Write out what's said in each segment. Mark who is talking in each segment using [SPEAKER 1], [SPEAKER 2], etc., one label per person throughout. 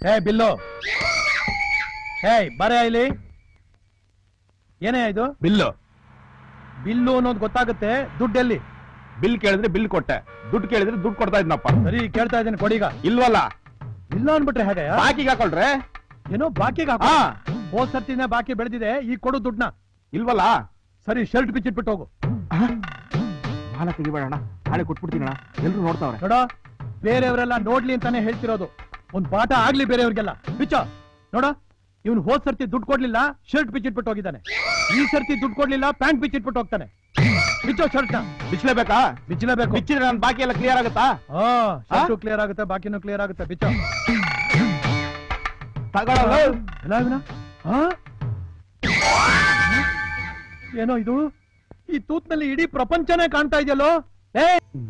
[SPEAKER 1] ಹೇ bill ಹೇ ಬರೇ ಇಲ್ಲಿ ಏನೇ ಇದು
[SPEAKER 2] ಬಿಲ್ಲು
[SPEAKER 1] ಬಿಲ್ಲು ಅನ್ನೋದು ಗೊತ್ತಾಗುತ್ತೆ ದುಡ್ಡೆಲ್ಲಿ
[SPEAKER 2] ಬಿಲ್ ಕೇಳಿದ್ರೆ ಬಿಲ್ ಕೊಟ್ಟೆ ದುಡ್ಡು ಕೇಳಿದ್ರೆ ದುಡ್ಡು ಕೊಡ್ತಾ ಇದ್ನಪ್ಪ
[SPEAKER 1] ಸರಿ ಕೇಳ್ತಾ ಇದ್ದೇನೆ ಕೊಡೀಗ
[SPEAKER 2] ಇಲ್ವಲ್ಲ
[SPEAKER 1] ಇಲ್ಲ ಅನ್ಬಿಟ್ರೆ ಹೇಗೆ
[SPEAKER 2] ಬಾಕಿಗೆ ಹಾಕೊಳ್ರೆ
[SPEAKER 1] ಏನೋ ಬಾಕಿಗೆ ಹಾಕು.
[SPEAKER 2] ಹಾ.
[SPEAKER 1] ಹೋದ್ ಸರ್ತಿನೇ ಬಾಕಿ ಬೆಳೆದಿದೆ ಈಗ ಕೊಡು ದುಡ್ಡನ್ನ
[SPEAKER 2] ಇಲ್ವಲ್ಲ
[SPEAKER 1] ಸರಿ ಶರ್ಟ್ ಬಿಚ್ಚಿಟ್ಬಿಟ್ಟು ಹೋಗು
[SPEAKER 2] ಮಾಲ ತೆಗಿಬೇಡಣ ನಾಳೆ ಕೊಟ್ಬಿಡ್ತೀನಣ್ಣ ಎಲ್ರು ನೋಡ್ತಾವ್ರೆ
[SPEAKER 1] ನೋಡ ಬೇರೆಯವರೆಲ್ಲ ನೋಡ್ಲಿ ಅಂತಾನೆ ಹೇಳ್ತಿರೋದು ಒಂದ್ ಪಾಠ ಆಗ್ಲಿ ಬೇರೆಯವ್ರಿಗೆಲ್ಲ ಬಿಚ್ಚ ನೋಡ ಇವನು ಹೋದ್ ಸರ್ತಿ ದುಡ್ಡು ಕೊಡ್ಲಿಲ್ಲ ಶರ್ಟ್ ಬಿಚ್ಚಿಟ್ಬಿಟ್ಟು ಹೋಗಿದ್ದಾನೆ ಈ ಸರ್ತಿ ದುಡ್ಡು ಕೊಡ್ಲಿಲ್ಲ ಪ್ಯಾಂಟ್ ಬಿಚ್ಚಿಟ್ಬಿಟ್ಟು ಹೋಗ್ತಾನೆ ಬಿಚ್ಚೋ ಶರ್ಟ್ ನ
[SPEAKER 2] ಬಿಚ್ಲೇಬೇಕಾ
[SPEAKER 1] ಬಿಚ್ಚಲೇಬೇಕು
[SPEAKER 2] ಬಿಚ್ಚಿದ್ರೆ ನನ್ ಬಾಕಿ ಎಲ್ಲ ಕ್ಲಿಯರ್ ಆಗುತ್ತಾ
[SPEAKER 1] ಹಾ ಶರ್ಟು ಕ್ಲಿಯರ್ ಆಗುತ್ತೆ ಬಾಕಿನೂ ಕ್ಲಿಯರ್ ಆಗುತ್ತೆ ಬಿಚ್ಚೋ
[SPEAKER 2] ತಗೊಳ್ಳಲ್ಲ
[SPEAKER 1] ಎಲ್ಲ ಇವನ? ಹಾ? ಏನೋ ಇದು ಈ ತೂತ್ನಲ್ಲಿ ಇಡೀ ಪ್ರಪಂಚನೇ ಕಾಣ್ತಾ ಇದೆಯಲ್ಲೋ ಏ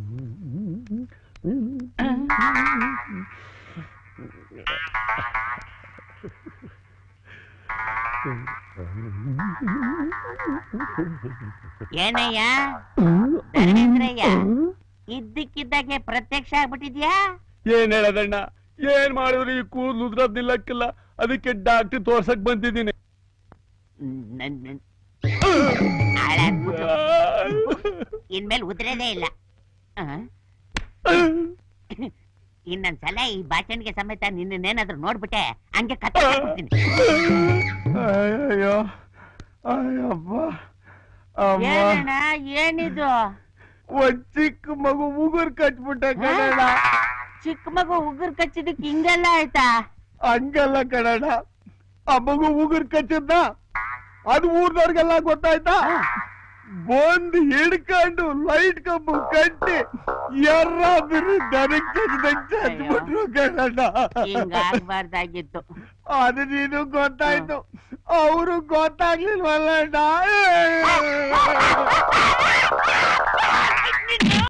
[SPEAKER 3] ಏನಯ್ಯ ಧರ್ಮೇಂದ್ರಯ್ಯ ಇದ್ದಕ್ಕಿದ್ದಾಗೆ ಪ್ರತ್ಯಕ್ಷ ಆಗ್ಬಿಟ್ಟಿದ್ಯಾ
[SPEAKER 2] ಏನ್ ಹೇಳದಣ್ಣ ಏನ್ ಮಾಡಿದ್ರು ಈ ಕೂದಲು ಉದ್ರದ್ ನಿಲ್ಲಕ್ಕಿಲ್ಲ ಅದಕ್ಕೆ ಡಾಕ್ಟರ್ ತೋರ್ಸಕ್ ಬಂದಿದ್ದೀನಿ
[SPEAKER 3] ನನ್- ನನ್- ಹಾಳಾಗ್ಬಿಟ್ಲು. ಇನ್ಮೇಲೆ ಉದ್ರೇದೇ ಇಲ್ಲ ಆ? ಇನ್ನೊಂದ್ಸಲ ಈ ಬಾಚಣಿಗೆ ಸಮೇತ ನಿನ್ನೇನಾದ್ರೂ ನೋಡ್ಬಿಟ್ಟೆ ಹಂಗೆ ಕತ್ತೀನಿ
[SPEAKER 2] ಅಯ್ಯೋ ಅಯ್ಯಪ್ಪ ಅಮ್ಮ
[SPEAKER 3] ಏನಣ್ಣ ಏನಿದು
[SPEAKER 2] ಒಂದ್ ಚಿಕ್ಕ ಮಗು ಉಗುರ್ ಕಟ್ಬಿಟ್ಟೆ ಕಣಣ್ಣ
[SPEAKER 3] ಚಿಕ್ಕ ಮಗು ಉಗುರು ಕಚ್ಚಿದಕ್ಕೆ ಹಿಂಗೆಲ್ಲ ಆಯ್ತಾ
[SPEAKER 2] ಹಂಗಲ್ಲ ಕಣಣ್ಣ ಆ ಮಗು ಉಗುರ್ ಕಚ್ಚಿದ್ದ ಅದು ಊರ್ದವ್ರಿಗೆಲ್ಲ ಗೊತ್ತಾಯ್ತಾ ಬಂದ್ ಹಿಡ್ಕೊಂಡು ಲೈಟ್ ಕಂಬು ಕಟ್ಟಿ ಎರ್ರಾದ್ರು ದನಕ್ ಚಚ್ದಂಗ್ ಚಚ್ಬಿಟ್ರು ಕಣಣ್ಣ
[SPEAKER 3] ಹಿಂಗಾಗ್ಬಾರ್ದಾಗಿತ್ತು
[SPEAKER 2] ಅದು ನೀನು ಗೊತ್ತಾಯ್ತು ಅವರು ಗೊತ್ತಾಗ್ಲಿಲ್ವಲ್ಲ